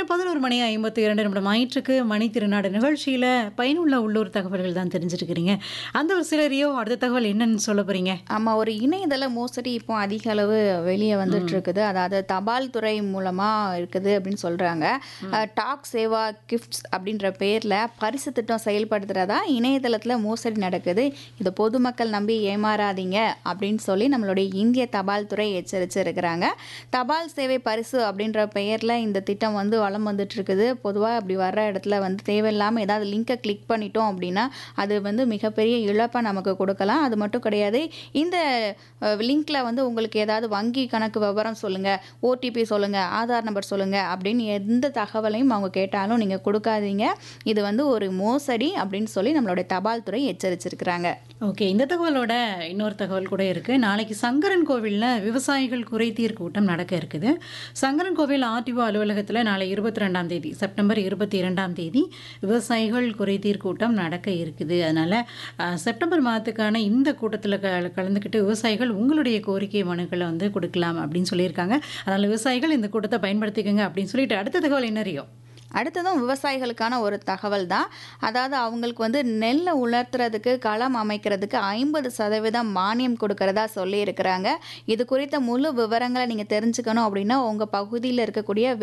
நேரம் பதினோரு மணி ஐம்பத்தி இரண்டு நிமிடம் ஆயிற்றுக்கு மணி திருநாடு நிகழ்ச்சியில் பயனுள்ள உள்ளூர் தகவல்கள் தான் தெரிஞ்சுட்டு இருக்கிறீங்க அந்த ஒரு சிலரையோ அடுத்த தகவல் என்னன்னு சொல்ல போறீங்க ஆமாம் ஒரு இணையதள மோசடி இப்போ அதிக அளவு வெளியே வந்துட்டு இருக்குது அதாவது தபால் துறை மூலமாக இருக்குது அப்படின்னு சொல்கிறாங்க டாக் சேவா கிஃப்ட்ஸ் அப்படின்ற பேரில் பரிசு திட்டம் செயல்படுத்துகிறதா இணையதளத்தில் மோசடி நடக்குது இது பொதுமக்கள் நம்பி ஏமாறாதீங்க அப்படின்னு சொல்லி நம்மளுடைய இந்திய தபால் துறை எச்சரிச்சிருக்கிறாங்க தபால் சேவை பரிசு அப்படின்ற பெயரில் இந்த திட்டம் வந்து வளம் வந்துட்டு இருக்குது பொதுவாக அப்படி வர்ற இடத்துல வந்து தேவையில்லாமல் ஏதாவது லிங்கை கிளிக் பண்ணிட்டோம் அப்படின்னா அது வந்து மிகப்பெரிய இழப்பை நமக்கு கொடுக்கலாம் அது மட்டும் கிடையாது இந்த லிங்க்ல வந்து உங்களுக்கு ஏதாவது வங்கி கணக்கு விவரம் சொல்லுங்கள் ஓடிபி சொல்லுங்கள் ஆதார் நம்பர் சொல்லுங்கள் அப்படின்னு எந்த தகவலையும் அவங்க கேட்டாலும் நீங்கள் கொடுக்காதீங்க இது வந்து ஒரு மோசடி அப்படின்னு சொல்லி நம்மளுடைய தபால் துறை எச்சரிச்சிருக்கிறாங்க ஓகே இந்த தகவலோட இன்னொரு தகவல் கூட இருக்கு நாளைக்கு சங்கரன் கோவிலில் விவசாயிகள் குறைதீர் கூட்டம் நடக்க இருக்குது சங்கரன் கோவில் ஆர்டிஓ அலுவலகத்தில் நாளை இருபத்தி ரெண்டாம் தேதி செப்டம்பர் இருபத்தி இரண்டாம் தேதி விவசாயிகள் குறைதீர் கூட்டம் நடக்க இருக்குது அதனால அஹ், செப்டம்பர் மாதத்துக்கான இந்த கூட்டத்தில் க கலந்துக்கிட்டு விவசாயிகள் உங்களுடைய கோரிக்கை மனுக்களை வந்து கொடுக்கலாம் அப்படின்னு சொல்லியிருக்காங்க அதனால் விவசாயிகள் இந்த கூட்டத்தை பயன்படுத்திக்கோங்க அப்படின்னு சொல்லிட்டு அடுத்த தகவல் என்ன அறியும் அடுத்ததும் விவசாயிகளுக்கான ஒரு தகவல் தான் அதாவது அவங்களுக்கு வந்து நெல்லை உலர்த்துறதுக்கு களம் அமைக்கிறதுக்கு ஐம்பது சதவீதம் மானியம் கொடுக்கறதா சொல்லியிருக்கிறாங்க இது குறித்த முழு விவரங்களை நீங்கள் தெரிஞ்சுக்கணும் அப்படின்னா உங்கள் பகுதியில் இருக்கக்கூடிய